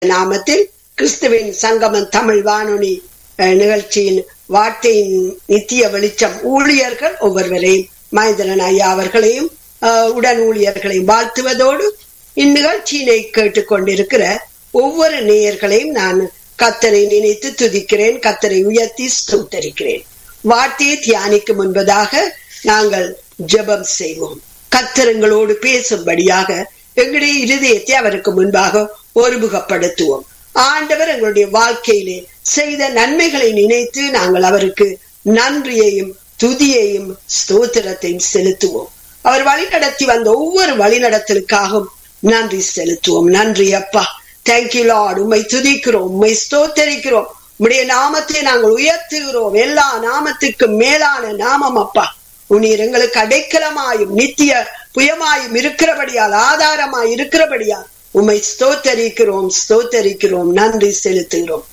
நாமத்தில் கிறிஸ்துவின் சங்கமம் தமிழ் வானொலி அஹ், நிகழ்ச்சியின் வார்த்தையின் நித்திய வெளிச்சம் ஊழியர்கள் ஒவ்வொருவரையும் மகேந்திரன் ஐயா அவர்களையும் அஹ், உடன் ஊழியர்களையும் வாழ்த்துவதோடு இந்நிகழ்ச்சியினை கேட்டுக்கொண்டிருக்கிற ஒவ்வொரு நேயர்களையும் நான் கத்தரை நினைத்து துதிக்கிறேன் கத்தரை உயர்த்தி ஸ்தோத்தரிக்கிறேன் வார்த்தையை தியானிக்கும் முன்பதாக நாங்கள் ஜெபம் செய்வோம் கத்தரங்களோடு பேசும்படியாக எங்களுடைய இருதயத்தை அவருக்கு முன்பாக ஒருமுகப்படுத்துவோம் ஆண்டவர் எங்களுடைய வாழ்க்கையிலே செய்த நன்மைகளை நினைத்து நாங்கள் அவருக்கு நன்றியையும் துதியையும் ஸ்தோத்திரத்தையும் செலுத்துவோம் அவர் வழிநடத்தி வந்த ஒவ்வொரு வழிநடத்தலுக்காகவும் நன்றி செலுத்துவோம் நன்றி அப்பா தேங்க்யூ லார்ட் உம்மை துதிக்கிறோம் உம்மை ஸ்தோத்தரிக்கிறோம் உம்முடைய நாமத்தை நாங்கள் உயர்த்துகிறோம் எல்லா நாமத்துக்கும் மேலான நாமம் அப்பா உன்னீர் எங்களுக்கு அடைக்கலமாயும் நித்திய புயமாயும் இருக்கிறபடியால் ஆதாரமாய் இருக்கிறபடியால் உம்மை ஸ்தோத்தரிக்கிறோம் ஸ்தோத்தரிக்கிறோம் நன்றி செலுத்துகிறோம்